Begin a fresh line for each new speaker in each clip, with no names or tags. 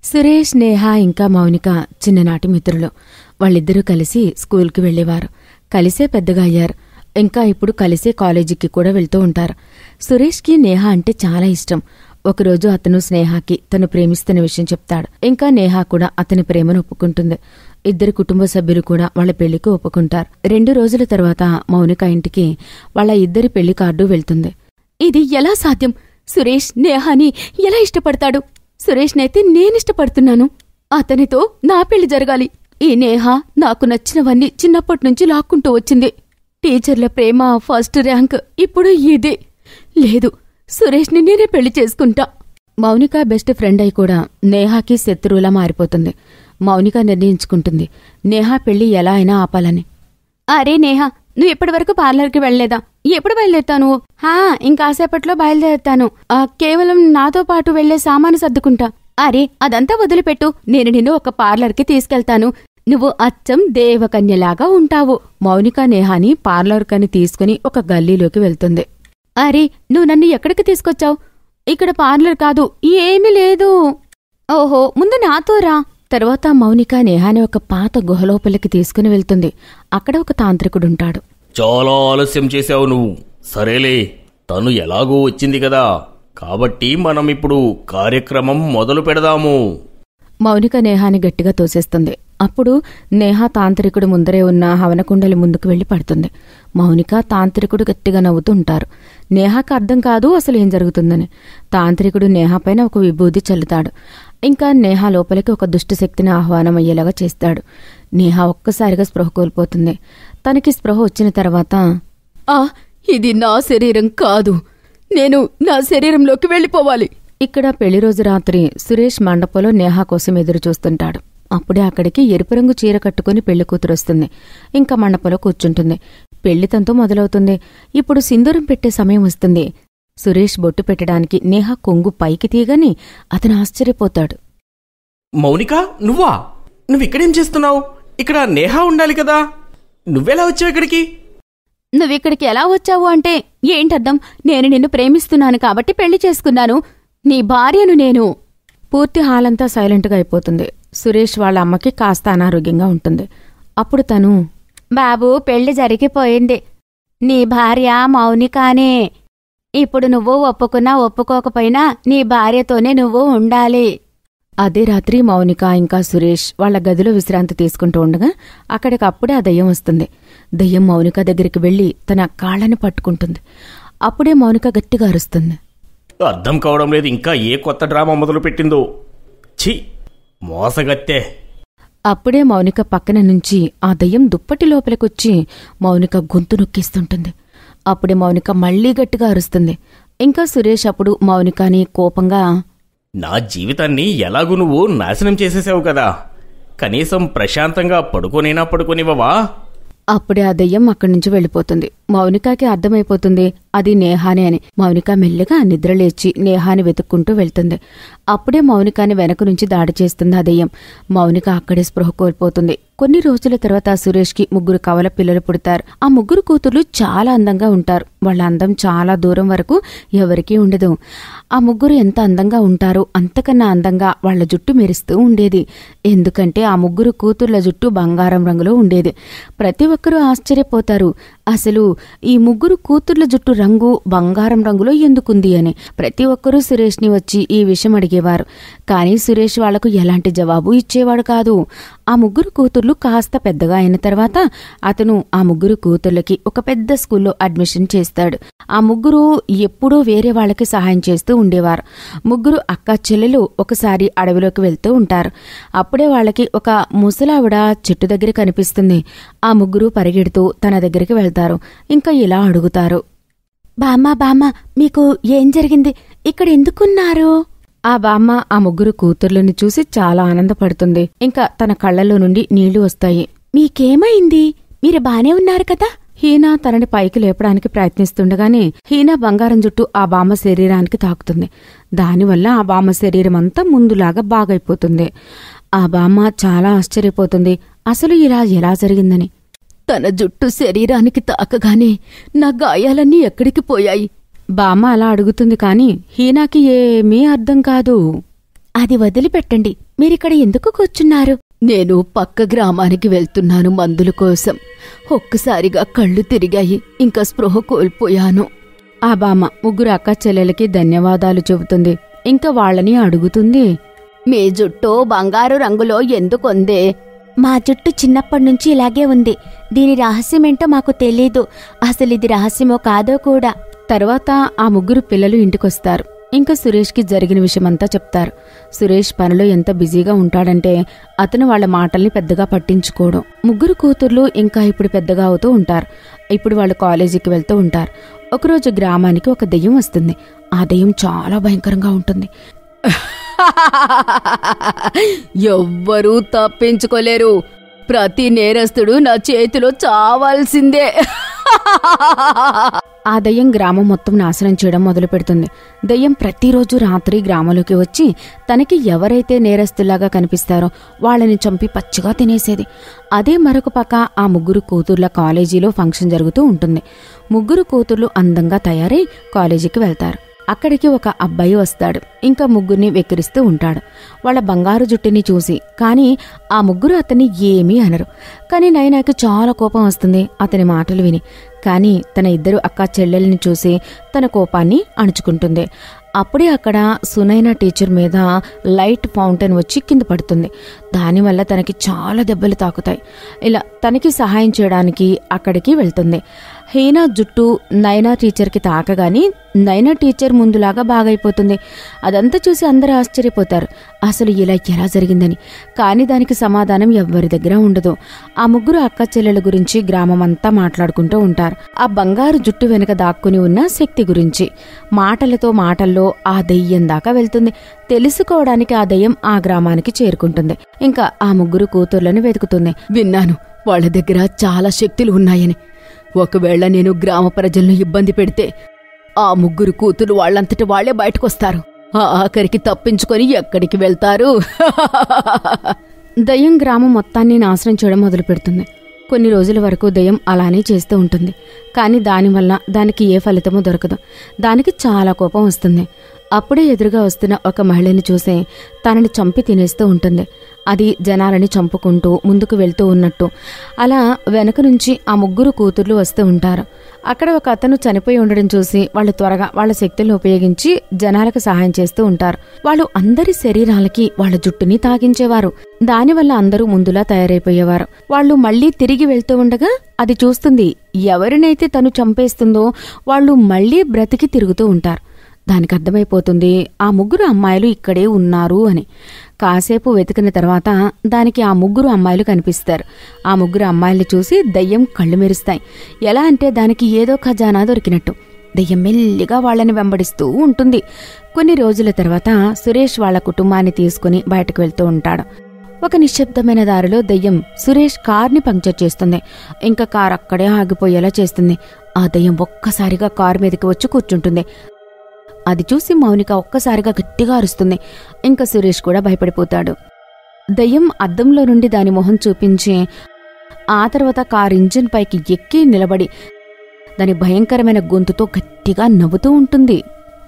సురేష్ నేహ ఇంకా మౌనిక చిన్ననాటి మిత్రులు వాళ్ళిద్దరూ కలిసి స్కూల్కి వెళ్ళేవారు కలిసే పెద్దగా అయ్యారు ఇంకా ఇప్పుడు కలిసే కాలేజీకి కూడా వెళ్తూ ఉంటారు సురేష్కి నేహ అంటే చాలా ఇష్టం ఒకరోజు అతను స్నేహాకి తను ప్రేమిస్తున్న విషయం చెప్తాడు ఇంకా నేహ కూడా అతని ప్రేమను ఒప్పుకుంటుంది ఇద్దరు కుటుంబ సభ్యులు కూడా వాళ్ళ పెళ్లికి ఒప్పుకుంటారు రెండు రోజుల తర్వాత మౌనిక ఇంటికి వాళ్ళ ఇద్దరి పెళ్లి కార్డు వెళ్తుంది ఇది ఎలా సాధ్యం సురేష్ నేహాని ఎలా ఇష్టపడతాడు సురేష్నైతే నేనిష్టపడుతున్నాను అతనితో నా పెళ్లి జరగాలి ఈ నేహ నాకు నచ్చినవన్నీ చిన్నప్పటి నుంచి లాక్కుంటూ వచ్చింది టీచర్ల ప్రేమ ఫస్ట్ ర్యాంక్ ఇప్పుడు ఇదే లేదు సురేష్ని నేనే పెళ్లి చేసుకుంటా మౌనిక బెస్ట్ ఫ్రెండ్ అయి కూడా నేహాకి శత్రువులా మారిపోతుంది మౌనిక నిర్ణయించుకుంటుంది నేహా పెళ్లి ఎలా అయినా ఆపాలని అరే నేహా నువ్వు ఇప్పటి వరకు పార్లర్కి వెళ్ళలేదా ఎప్పుడు బయలుదేరుతాను హా ఇంకాసేపట్లో బయలుదేరుతాను ఆ, కేవలం నాతో పాటు వెళ్లే సామాను సర్దుకుంటా అరే అదంతా వదిలిపెట్టు నేను నిన్ను ఒక పార్లర్కి తీసుకెళ్తాను నువ్వు అచ్చం దేవకన్యలాగా ఉంటావు మౌనిక నేహాని పార్లర్ కని తీసుకుని ఒక గల్లీలోకి వెళ్తుంది అరే నువ్వు నన్ను ఎక్కడికి తీసుకొచ్చావు ఇక్కడ పార్లర్ కాదు ఏమీ లేదు ఓహో ముందు నాతో రా తర్వాత మౌనిక నేహాని ఒక పాత గుహలోపలికి తీసుకుని వెళ్తుంది అక్కడ ఒక తాంత్రికుడుంటాడు
చాలా ఆలస్యం చేశావు నువ్వు సరేలే తను ఎలాగూ వచ్చింది కదా కాబట్టి మనం ఇప్పుడు కార్యక్రమం మొదలు పెడదాము
మౌనిక నేహాని గట్టిగా తోసేస్తుంది అప్పుడు నేహ తాంత్రికుడు ముందరే ఉన్న హవనకుండలి ముందుకు వెళ్లి పడుతుంది మౌనిక తాంత్రికుడు గట్టిగా నవ్వుతూ ఉంటారు నేహాకు అర్థం కాదు అసలు ఏం జరుగుతుందని తాంత్రికుడు నేహాపైన ఒక విభూది చల్లుతాడు ఇంకా నేహ లోపలికి ఒక దుష్టశక్తిని ఆహ్వానం అయ్యేలాగా చేస్తాడు నేహ ఒక్కసారిగా స్పృహ కోల్పోతుంది తనకి స్పృహ వచ్చిన తర్వాత ఆ ఇది నా శరీరం కాదు నేను నా శరీరంలోకి వెళ్ళిపోవాలి ఇక్కడ పెళ్లి రోజు రాత్రి సురేష్ మండపంలో నేహా కోసం ఎదురు చూస్తుంటాడు అప్పుడే అక్కడికి ఎరుపు రంగు చీర కట్టుకుని పెళ్లి కూతురు వస్తుంది ఇంకా మండపంలో కూర్చుంటుంది పెళ్లి తనతో మొదలవుతుంది ఇప్పుడు సింధూరం పెట్టే సమయం వస్తుంది సురేష్ బొట్టు పెట్టడానికి నేహ కొంగు పైకి తీయగాని అతను ఆశ్చర్యపోతాడు
మౌనిక నువ్వా నువ్వు ఇక్కడేం చేస్తున్నావు ఇక్కడ నేహా ఉండాలి కదా నువ్వెలా వచ్చావు ఇక్కడికి
నువ్విక్కడికి ఎలా వచ్చావు అంటే ఏంటర్థం నేను నిన్ను ప్రేమిస్తున్నాను కాబట్టి పెళ్లి చేసుకున్నాను నీ భార్యను నేను పూర్తి హాలంతా సైలెంట్గా అయిపోతుంది సురేష్ వాళ్ళ అమ్మకి కాస్త అనారోగ్యంగా ఉంటుంది అప్పుడు తను బాబు పెళ్లి జరిగిపోయింది నీ భార్య మౌనికానే ఇప్పుడు నువ్వు ఒప్పుకున్నా ఒప్పుకోకపోయినా నీ భార్యతోనే నువ్వు ఉండాలి అదే రాత్రి మౌనిక ఇంకా సురేష్ వాళ్ళ గదిలో విశ్రాంతి తీసుకుంటూ ఉండగా అక్కడికప్పుడే ఆ దయ్యం వస్తుంది దయ్యం మౌనిక దగ్గరికి వెళ్లి తన కాళ్ళని పట్టుకుంటుంది అప్పుడే మౌనిక గట్టిగా అరుస్తుంది
అర్థం కావడం లేదు ఇంకా ఏ కొత్త డ్రామా మొదలు పెట్టిందో ఛీ మోసగత్తే
అప్పుడే మౌనిక పక్కన నుంచి ఆ దయ్యం దుప్పటి లోపలికొచ్చి మౌనిక గొంతు నొక్కిస్తుంటుంది అప్పుడే మౌనిక మళ్లీ గట్టిగా అరుస్తుంది ఇంకా సురేష్ అప్పుడు మౌనికని కోపంగా
నా జీవితాన్ని ఎలాగూ నువ్వు నాశనం చేసేసావు కదా కనీసం ప్రశాంతంగా పడుకోనైనా పడుకోనివ్వవా
అప్పుడే ఆ దెయ్యం అక్కడి నుంచి వెళ్ళిపోతుంది మౌనికకి అర్థమైపోతుంది అది నేహానే అని మౌనిక మెల్లిగా నిద్రలేచి నేహాని వెతుక్కుంటూ వెళ్తుంది అప్పుడే మౌనికాని వెనక నుంచి దాడి చేస్తుంది ఆ దెయ్యం మౌనిక అక్కడే స్పృహ కోల్పోతుంది కొన్ని రోజుల తర్వాత సురేష్కి ముగ్గురు కవల పిల్లలు పుడతారు ఆ ముగ్గురు కూతుర్లు చాలా అందంగా ఉంటారు వాళ్ళ అందం చాలా దూరం వరకు ఎవరికీ ఉండదు ఆ ముగ్గురు ఎంత అందంగా ఉంటారో అంతకన్నా అందంగా వాళ్ళ జుట్టు మెరుస్తూ ఉండేది ఎందుకంటే ఆ ముగ్గురు కూతుర్ల జుట్టు బంగారం రంగులో ఉండేది ప్రతి ఒక్కరూ ఆశ్చర్యపోతారు అసలు ఈ ముగ్గురు కూతుర్ల జుట్టు రంగు బంగారం రంగులో ఎందుకుంది అని ప్రతి ఒక్కరూ సురేష్ని వచ్చి ఈ విషయం అడిగేవారు కానీ సురేష్ వాళ్లకు ఎలాంటి జవాబు ఇచ్చేవాడు కాదు ఆ ముగ్గురు కూతుర్లు కాస్త పెద్దగా అయిన తర్వాత అతను ఆ ముగ్గురు కూతుర్లకి ఒక పెద్ద స్కూల్లో అడ్మిషన్ చేస్తాడు ఆ ముగ్గురు ఎప్పుడూ వేరే వాళ్ళకి సహాయం చేస్తూ ఉండేవారు ముగ్గురు అక్క చెల్లెలు ఒకసారి అడవిలోకి వెళ్తూ ఉంటారు అప్పుడే వాళ్ళకి ఒక ముసలావిడ చెట్టు దగ్గర కనిపిస్తుంది ఆ ముగ్గురు పరిగెడుతూ తన దగ్గరికి వెళ్తారు ఇంకా ఇలా అడుగుతారు బామ్మ బామ్మ మీకు ఏం జరిగింది ఇక్కడ ఎందుకున్నారు ఆ బామ్మ ఆ ముగ్గురు కూతుర్లను చూసి చాలా ఆనందపడుతుంది ఇంకా తన కళ్ళలో నుండి నీళ్లు వస్తాయి మీకేమైంది మీరు బానే ఉన్నారు కదా హీనా తనని పైకి లేపడానికి ప్రయత్నిస్తుండగానే హీనా బంగారం జుట్టు ఆ బామ్మ శరీరానికి తాకుతుంది దానివల్ల ఆ బామ్మ శరీరం అంతా ముందులాగా బాగైపోతుంది ఆ బామ్మ చాలా ఆశ్చర్యపోతుంది అసలు ఇలా ఎలా జరిగిందని తన జుట్టు శరీరానికి తాకగానే నా గాయాలన్నీ ఎక్కడికి పోయాయి బామ్మ అలా అడుగుతుంది కాని హీనాకి ఏమీ అర్థం కాదు అది వదిలిపెట్టండి మీరిక్కడ ఎందుకు కూర్చున్నారు నేను పక్క గ్రామానికి వెళ్తున్నాను మందుల కోసం ఒక్కసారిగా కళ్ళు తిరిగాయి ఇంకా స్పృహ కోల్పోయాను ఆ బామ్మ ముగ్గురు అక్క చెల్లెలకి ధన్యవాదాలు చెబుతుంది ఇంకా వాళ్ళని అడుగుతుంది మీ జుట్టు బంగారు రంగులో ఎందుకుందే మా జుట్టు చిన్నప్పటి నుంచి ఇలాగే ఉంది దీని రహస్యమేంటో మాకు తెలీదు అసలు ఇది రహస్యమో కాదో కూడా తర్వాత ఆ ముగ్గురు పిల్లలు ఇంటికొస్తారు ఇంకా సురేష్కి జరిగిన విషయమంతా చెప్తారు సురేష్ పనిలో ఎంత బిజీగా ఉంటాడంటే అతను వాళ్ళ మాటల్ని పెద్దగా పట్టించుకోవడం ముగ్గురు కూతుర్లు ఇంకా ఇప్పుడు పెద్దగా అవుతూ ఉంటారు ఇప్పుడు వాళ్ళు కాలేజీకి వెళ్తూ ఉంటారు ఒకరోజు గ్రామానికి ఒక దెయ్యం వస్తుంది ఆ దెయ్యం చాలా భయంకరంగా ఉంటుంది ఎవ్వరూ తప్పించుకోలేరు ప్రతి నేరస్తుడు నా చేతిలో చావాల్సిందే ఆ దయ్యం గ్రామం మొత్తం నాశనం చేయడం మొదలు పెడుతుంది దయ్యం ప్రతిరోజు రాత్రి గ్రామంలోకి వచ్చి తనకి ఎవరైతే నేరస్తులాగా కనిపిస్తారో వాళ్ళని చంపి పచ్చిగా తినేసేది అదే మరొక పక్క ఆ ముగ్గురు కూతుర్ల కాలేజీలో ఫంక్షన్ జరుగుతూ ఉంటుంది ముగ్గురు కూతుర్లు అందంగా తయారై కాలేజీకి వెళ్తారు అక్కడికి ఒక అబ్బాయి వస్తాడు ఇంకా ముగ్గురిని వెక్కిరిస్తూ ఉంటాడు వాళ్ళ బంగారు జుట్టుని చూసి కానీ ఆ ముగ్గురు అతన్ని ఏమీ అనరు కానీ నైనాకి చాలా కోపం వస్తుంది అతని మాటలు విని కానీ తన ఇద్దరు అక్క చెల్లెల్ని చూసి తన కోపాన్ని అణుచుకుంటుంది అప్పుడే అక్కడ సునైన టీచర్ మీద లైట్ ఫౌంటైన్ వచ్చి కింద పడుతుంది దానివల్ల తనకి చాలా దెబ్బలు తాకుతాయి ఇలా తనకి సహాయం చేయడానికి అక్కడికి వెళ్తుంది హీనా జుట్టు నైనా టీచర్కి తాకగాని నైనా టీచర్ ముందులాగా బాగైపోతుంది అదంతా చూసి అందరూ ఆశ్చర్యపోతారు అసలు ఇలా ఎలా జరిగిందని కానీ దానికి సమాధానం ఎవ్వరి దగ్గర ఉండదు ఆ ముగ్గురు అక్క చెల్లెల గురించి గ్రామం అంతా మాట్లాడుకుంటూ ఉంటారు ఆ బంగారు జుట్టు వెనుక దాక్కుని ఉన్న శక్తి గురించి మాటలతో మాటల్లో ఆ దెయ్యం దాకా వెళ్తుంది తెలుసుకోవడానికి ఆ దెయ్యం ఆ గ్రామానికి చేరుకుంటుంది ఇంకా ఆ ముగ్గురు కూతుర్లను వెతుకుతుంది విన్నాను వాళ్ళ దగ్గర చాలా శక్తులు ఉన్నాయని ఒకవేళ నేను గ్రామ ప్రజలను ఇబ్బంది పెడితే ఆ ముగ్గురు కూతురు వాళ్ళంతట వాళ్లే బయటకొస్తారు ఆ ఆఖరికి తప్పించుకొని ఎక్కడికి వెళ్తారు దయ్యం గ్రామం మొత్తాన్ని నాశనం చేయడం మొదలు పెడుతుంది కొన్ని రోజుల వరకు దయ్యం అలానే చేస్తూ ఉంటుంది కానీ దానివల్ల దానికి ఏ ఫలితమూ దొరకదు దానికి చాలా కోపం వస్తుంది అప్పుడే ఎదురుగా వస్తున్న ఒక మహిళని చూసి తనని చంపి తినేస్తూ ఉంటుంది అది జనాలని చంపుకుంటూ ముందుకు వెళ్తూ ఉన్నట్టు అలా వెనక నుంచి ఆ ముగ్గురు కూతుర్లు వస్తూ ఉంటారు అక్కడ ఒక అతను చనిపోయి ఉండడం చూసి వాళ్ళు త్వరగా వాళ్ళ శక్తులను ఉపయోగించి జనాలకు సహాయం చేస్తూ ఉంటారు వాళ్ళు అందరి శరీరాలకి వాళ్ళ జుట్టుని తాగించేవారు దానివల్ల అందరూ ముందులా తయారైపోయేవారు వాళ్ళు మళ్ళీ తిరిగి వెళ్తూ ఉండగా అది చూస్తుంది ఎవరినైతే తను చంపేస్తుందో వాళ్ళు మళ్ళీ బ్రతికి తిరుగుతూ ఉంటారు దానికి అర్థమైపోతుంది ఆ ముగ్గురు అమ్మాయిలు ఇక్కడే ఉన్నారు అని కాసేపు వెతికిన తర్వాత దానికి ఆ ముగ్గురు అమ్మాయిలు కనిపిస్తారు ఆ ముగ్గురు అమ్మాయిల్ని చూసి దయ్యం కళ్ళు మెరుస్తాయి ఎలా అంటే దానికి ఏదో ఖజానా దొరికినట్టు దయ్యం మెల్లిగా వాళ్ళని వెంబడిస్తూ ఉంటుంది కొన్ని రోజుల తర్వాత సురేష్ వాళ్ళ కుటుంబాన్ని తీసుకుని బయటకు వెళ్తూ ఉంటాడు ఒక నిశ్శబ్దమైన దారిలో దయ్యం సురేష్ కార్ని పంక్చర్ చేస్తుంది ఇంకా కార్ అక్కడే ఆగిపోయేలా చేస్తుంది ఆ దయ్యం ఒక్కసారిగా కారు మీదకి వచ్చి కూర్చుంటుంది అది చూసి మౌనిక ఒక్కసారిగా గట్టిగా అరుస్తుంది ఇంకా సురేష్ కూడా భయపడిపోతాడు దయ్యం అద్దంలో నుండి దాని మొహం చూపించి ఆ తర్వాత కార్ ఇంజిన్ పైకి ఎక్కి నిలబడి దాని భయంకరమైన గొంతుతో గట్టిగా నవ్వుతూ ఉంటుంది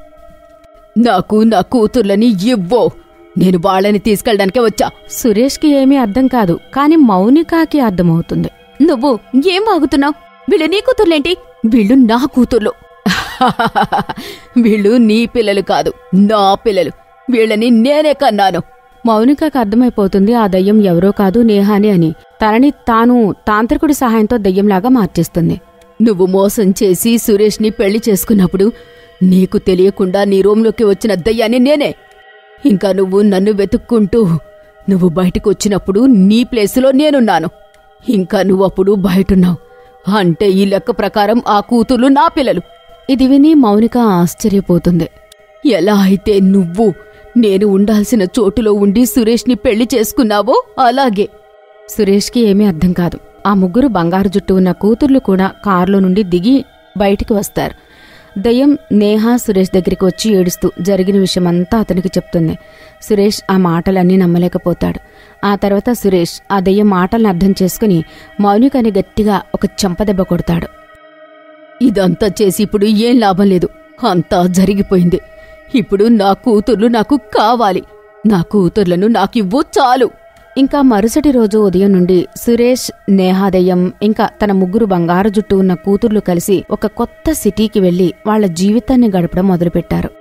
నాకు నా కూతుర్లని ఇవ్వో నేను వాళ్ళని తీసుకెళ్ళడానికే వచ్చా సురేష్కి ఏమీ అర్థం కాదు కాని మౌనికాకి అర్థమవుతుంది నువ్వు ఏం వాగుతున్నావు వీళ్ళు నీ కూతుర్లేంటి వీళ్ళు నా కూతుర్లు వీళ్ళు నీ పిల్లలు కాదు నా పిల్లలు వీళ్ళని నేనే కన్నాను మౌనికకు అర్థమైపోతుంది ఆ దయ్యం ఎవరో కాదు నేహాని అని తనని తాను తాంత్రికుడి సహాయంతో దయ్యంలాగా మార్చేస్తుంది నువ్వు మోసం చేసి సురేష్ని పెళ్లి చేసుకున్నప్పుడు నీకు తెలియకుండా నీ రూంలోకి వచ్చిన దయ్యాన్ని నేనే ఇంకా నువ్వు నన్ను వెతుక్కుంటూ నువ్వు బయటకు వచ్చినప్పుడు నీ ప్లేసులో నేనున్నాను ఇంకా నువ్వప్పుడు బయటున్నావు అంటే ఈ లెక్క ప్రకారం ఆ కూతుర్లు నా పిల్లలు ఇది విని మౌనిక ఆశ్చర్యపోతుంది ఎలా అయితే నువ్వు నేను ఉండాల్సిన చోటులో ఉండి సురేష్ని పెళ్లి చేసుకున్నావో అలాగే సురేష్కి ఏమీ అర్థం కాదు ఆ ముగ్గురు బంగారు జుట్టు ఉన్న కూతుర్లు కూడా కారులో నుండి దిగి బయటికి వస్తారు దయ్యం నేహ సురేష్ దగ్గరికి వచ్చి ఏడుస్తూ జరిగిన విషయమంతా అతనికి చెప్తుంది సురేష్ ఆ మాటలన్నీ నమ్మలేకపోతాడు ఆ తర్వాత సురేష్ ఆ దయ్యం మాటలను అర్థం చేసుకుని మౌనికని గట్టిగా ఒక చెంపదెబ్బ కొడతాడు ఇదంతా చేసి ఇప్పుడు ఏం లాభం లేదు అంతా జరిగిపోయింది ఇప్పుడు నా కూతుర్లు నాకు కావాలి నా కూతుర్లను నాకివ్వు చాలు ఇంకా మరుసటి రోజు ఉదయం నుండి సురేష్ నేహాదయం ఇంకా తన ముగ్గురు బంగారు జుట్టు ఉన్న కూతుర్లు కలిసి ఒక కొత్త సిటీకి వెళ్లి వాళ్ళ జీవితాన్ని గడపడం మొదలుపెట్టారు